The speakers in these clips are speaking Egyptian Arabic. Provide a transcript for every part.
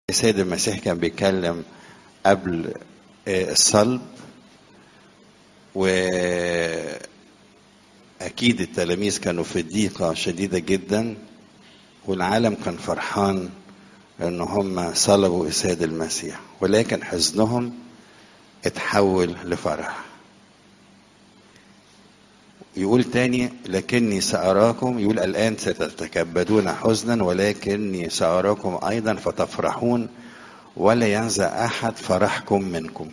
السيد المسيح كان بيتكلم قبل الصلب وأكيد التلاميذ كانوا في ضيقة شديدة جدا والعالم كان فرحان ان هم صلبوا السيد المسيح ولكن حزنهم اتحول لفرح يقول تاني لكني سأراكم يقول الآن ستتكبدون حزنا ولكني سأراكم أيضا فتفرحون ولا ينزع أحد فرحكم منكم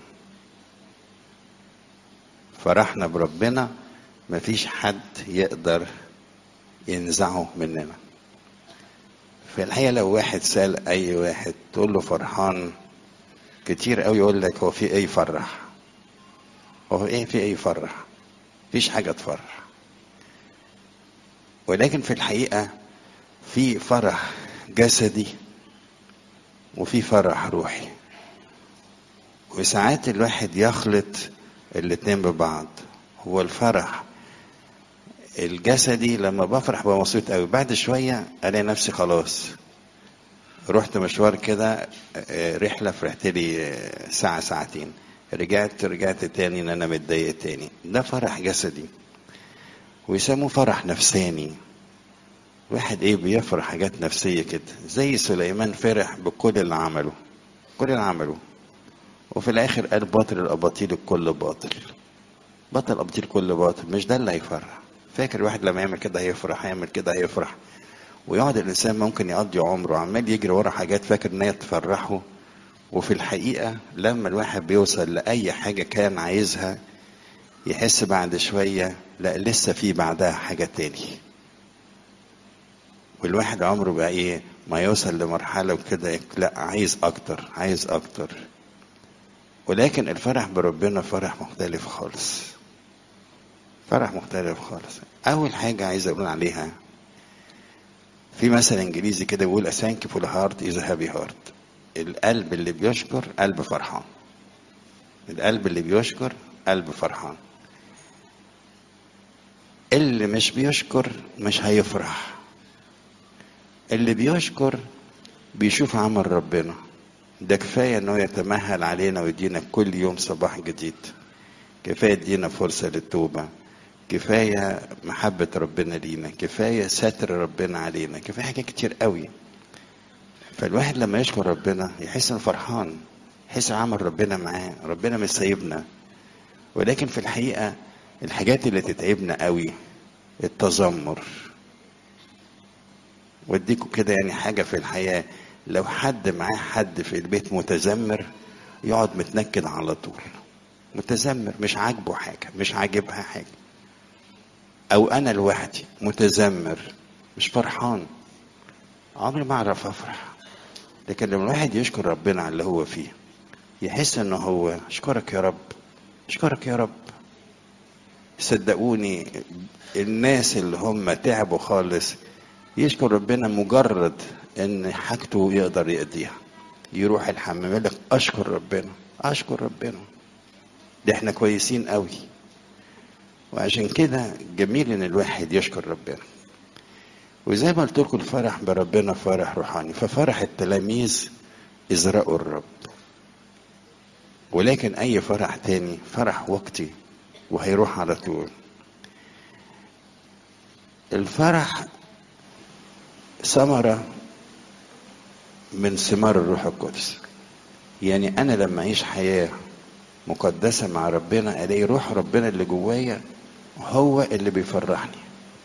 فرحنا بربنا مفيش حد يقدر ينزعه مننا في الحقيقة لو واحد سأل أي واحد تقول له فرحان كتير قوي يقول لك هو في ايه يفرح هو ايه في ايه يفرح مفيش حاجة تفرح ولكن في الحقيقة في فرح جسدي وفي فرح روحي وساعات الواحد يخلط الاتنين ببعض هو الفرح الجسدي لما بفرح ببقى مبسوط قوي بعد شويه الاقي نفسي خلاص رحت مشوار كده رحله فرحت لي ساعه ساعتين رجعت رجعت تاني ان انا متضايق تاني ده فرح جسدي ويسموه فرح نفساني واحد ايه بيفرح حاجات نفسيه كده زي سليمان فرح بكل اللي عمله كل اللي عمله وفي الاخر قال باطل الاباطيل الكل باطل باطل الاباطيل كل باطل مش ده اللي هيفرح فاكر الواحد لما يعمل كده هيفرح يعمل كده هيفرح ويقعد الانسان ممكن يقضي عمره عمال يجري ورا حاجات فاكر ان هي تفرحه وفي الحقيقه لما الواحد بيوصل لاي حاجه كان عايزها يحس بعد شويه لا لسه في بعدها حاجه تاني والواحد عمره بقى ايه ما يوصل لمرحله وكده لا عايز اكتر عايز اكتر ولكن الفرح بربنا فرح مختلف خالص فرح مختلف خالص اول حاجه عايز اقول عليها في مثل انجليزي كده بيقول a thankful heart is a happy heart القلب اللي بيشكر قلب فرحان القلب اللي بيشكر قلب فرحان اللي مش بيشكر مش هيفرح اللي بيشكر بيشوف عمل ربنا ده كفاية انه يتمهل علينا ويدينا كل يوم صباح جديد كفاية يدينا فرصة للتوبة كفاية محبة ربنا لينا كفاية ستر ربنا علينا كفاية حاجات كتير قوي فالواحد لما يشكر ربنا يحس انه فرحان يحس عمل ربنا معاه ربنا مش سايبنا ولكن في الحقيقة الحاجات اللي تتعبنا قوي التذمر واديكوا كده يعني حاجة في الحياة لو حد معاه حد في البيت متذمر يقعد متنكد على طول متذمر مش عاجبه حاجة مش عاجبها حاجة أو أنا لوحدي متذمر مش فرحان عمري ما أعرف أفرح لكن لما الواحد يشكر ربنا على اللي هو فيه يحس إنه هو أشكرك يا رب أشكرك يا رب صدقوني الناس اللي هم تعبوا خالص يشكر ربنا مجرد ان حاجته يقدر يأديها يروح الحمام يقول لك اشكر ربنا اشكر ربنا ده احنا كويسين قوي وعشان كده جميل ان الواحد يشكر ربنا وزي ما قلت لكم الفرح بربنا فرح روحاني ففرح التلاميذ ازرقوا الرب ولكن اي فرح تاني فرح وقتي وهيروح على طول الفرح ثمرة من ثمار الروح القدس يعني أنا لما أعيش حياة مقدسة مع ربنا ألاقي روح ربنا اللي جوايا هو اللي بيفرحني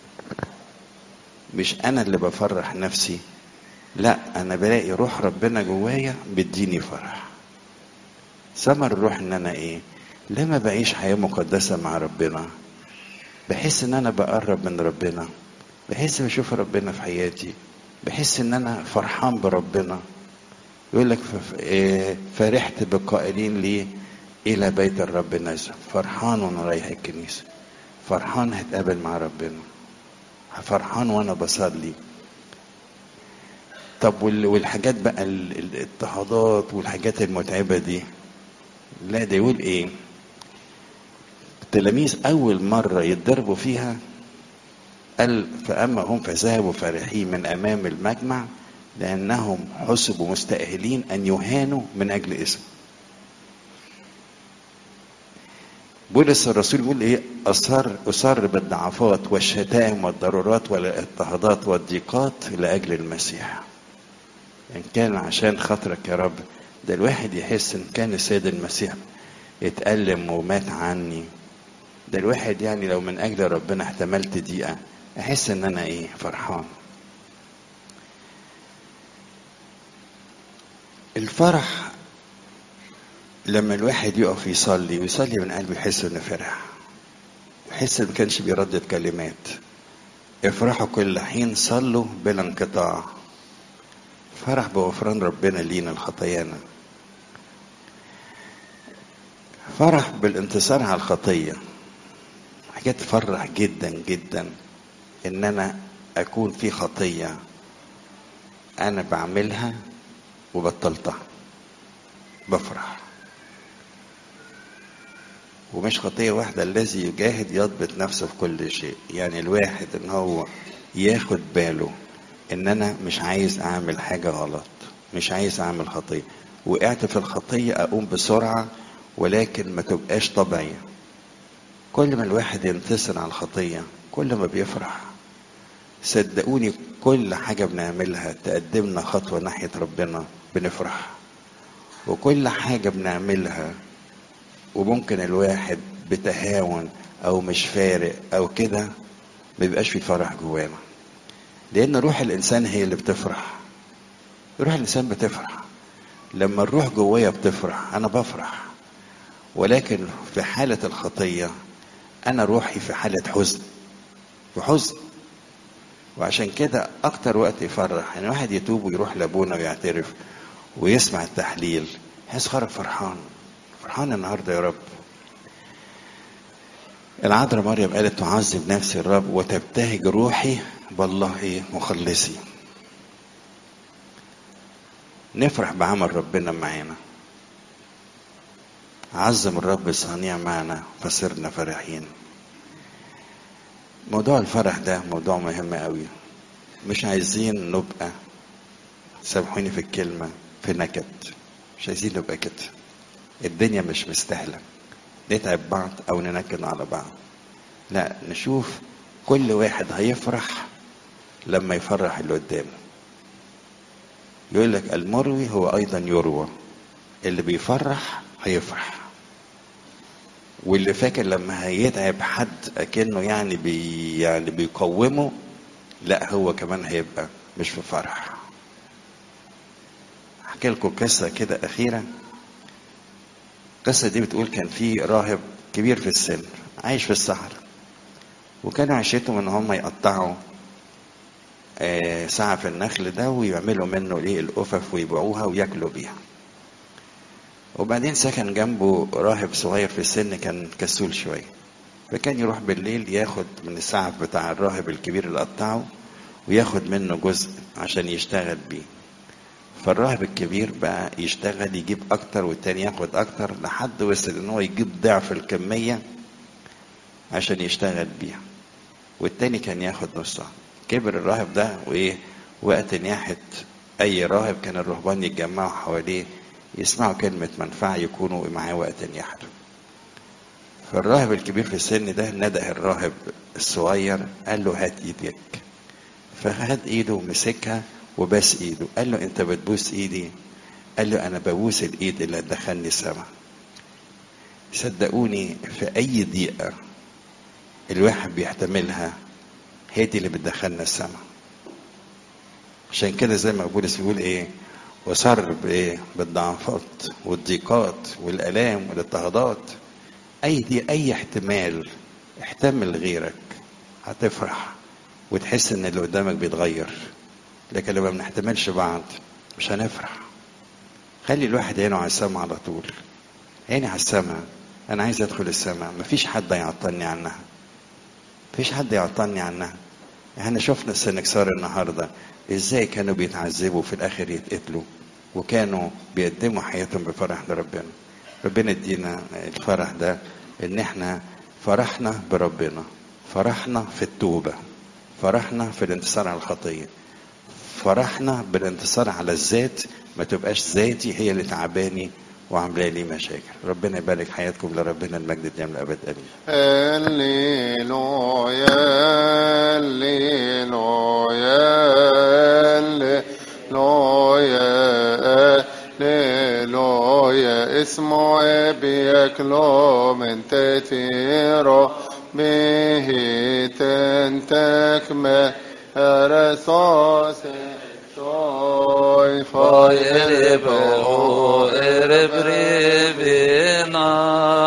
مش أنا اللي بفرح نفسي لا أنا بلاقي روح ربنا جوايا بيديني فرح ثمر الروح إن أنا إيه لما بعيش حياة مقدسة مع ربنا بحس إن أنا بقرب من ربنا بحس بشوف ربنا في حياتي بحس ان انا فرحان بربنا يقول لك فرحت بالقائلين لي الى بيت الرب نزل فرحان وانا رايح الكنيسه فرحان هتقابل مع ربنا فرحان وانا بصلي طب والحاجات بقى الاضطهادات والحاجات المتعبه دي لا ده يقول ايه التلاميذ اول مره يتضربوا فيها قال فأما هم فذهبوا فرحين من أمام المجمع لأنهم حسبوا مستأهلين أن يهانوا من أجل اسمه بولس الرسول يقول ايه اصر اصر بالضعفات والشتائم والضرورات والاضطهادات والضيقات لاجل المسيح ان كان عشان خاطرك يا رب ده الواحد يحس ان كان السيد المسيح اتألم ومات عني ده الواحد يعني لو من اجل ربنا احتملت دقيقة احس ان انا ايه فرحان الفرح لما الواحد يقف يصلي ويصلي من قلبه يحس انه فرح يحس ما كانش بيردد كلمات افرحوا كل حين صلوا بلا انقطاع فرح بغفران ربنا لينا الخطايانا فرح بالانتصار على الخطية حاجات تفرح جدا جدا ان انا اكون في خطية انا بعملها وبطلتها بفرح ومش خطية واحدة الذي يجاهد يضبط نفسه في كل شيء يعني الواحد ان هو ياخد باله ان انا مش عايز اعمل حاجة غلط مش عايز اعمل خطية وقعت في الخطية اقوم بسرعة ولكن ما تبقاش طبيعية كل ما الواحد ينتصر على الخطية كل ما بيفرح صدقوني كل حاجة بنعملها تقدمنا خطوة ناحية ربنا بنفرح وكل حاجة بنعملها وممكن الواحد بتهاون او مش فارق او كده ما بيبقاش في فرح جوانا لان روح الانسان هي اللي بتفرح روح الانسان بتفرح لما الروح جوايا بتفرح انا بفرح ولكن في حالة الخطية انا روحي في حالة حزن وحزن وعشان كده اكتر وقت يفرح ان يعني واحد يتوب ويروح لابونا ويعترف ويسمع التحليل يحس خرج فرحان فرحان النهارده يا رب العذراء مريم قالت تعذب نفسي الرب وتبتهج روحي بالله ايه مخلصي نفرح بعمل ربنا معانا عظم الرب صانع معنا فصرنا فرحين موضوع الفرح ده موضوع مهم قوي مش عايزين نبقى سامحوني في الكلمة في نكد مش عايزين نبقى كده الدنيا مش مستاهلة نتعب بعض أو ننكد على بعض لا نشوف كل واحد هيفرح لما يفرح اللي قدامه يقول لك المروي هو أيضا يروى اللي بيفرح هيفرح واللي فاكر لما هيتعب حد أكنه يعني بي يعني بيقومه لا هو كمان هيبقى مش في فرح احكي لكم قصة كده أخيرة القصة دي بتقول كان في راهب كبير في السن عايش في الصحراء وكانوا عيشتهم ان هم يقطعوا آه سعف النخل ده ويعملوا منه ايه الأفف ويبيعوها وياكلوا بيها وبعدين سكن جنبه راهب صغير في السن كان كسول شوية فكان يروح بالليل ياخد من السعف بتاع الراهب الكبير اللي قطعه وياخد منه جزء عشان يشتغل بيه فالراهب الكبير بقى يشتغل يجيب اكتر والتاني ياخد اكتر لحد وصل ان هو يجيب ضعف الكمية عشان يشتغل بيها والتاني كان ياخد نصها كبر الراهب ده وايه وقت نياحة اي راهب كان الرهبان يتجمعوا حواليه يسمعوا كلمة منفعة يكونوا معاه وقت نياحته فالراهب الكبير في السن ده نده الراهب الصغير قال له هات ايدك فخد ايده ومسكها وباس ايده قال له انت بتبوس ايدي قال له انا ببوس الايد اللي هتدخلني السما صدقوني في اي ضيقه الواحد بيحتملها هي دي اللي بتدخلنا السما عشان كده زي ما بولس بيقول ايه وصر بايه بالضعفات والضيقات والالام والاضطهادات اي دي اي احتمال احتمل غيرك هتفرح وتحس ان اللي قدامك بيتغير لكن لما بنحتملش بعض مش هنفرح خلي الواحد عينه على السماء على طول عيني على السماء انا عايز ادخل السماء مفيش حد يعطلني عنها مفيش حد يعطلني عنها احنا شفنا السنكسار النهارده ازاي كانوا بيتعذبوا في الاخر يتقتلوا وكانوا بيقدموا حياتهم بفرح لربنا ربنا يدينا الفرح ده ان احنا فرحنا بربنا فرحنا في التوبه فرحنا في الانتصار على الخطيه فرحنا بالانتصار على الذات ما تبقاش ذاتي هي اللي تعباني وعامله لي مشاكل ربنا يبارك حياتكم لربنا المجد الدائم الابد امين هللويا هللويا هللويا هللويا اسمه ابيك لو من تتيرو به تنتكمه رصاص شوي فاير بو اربري بنا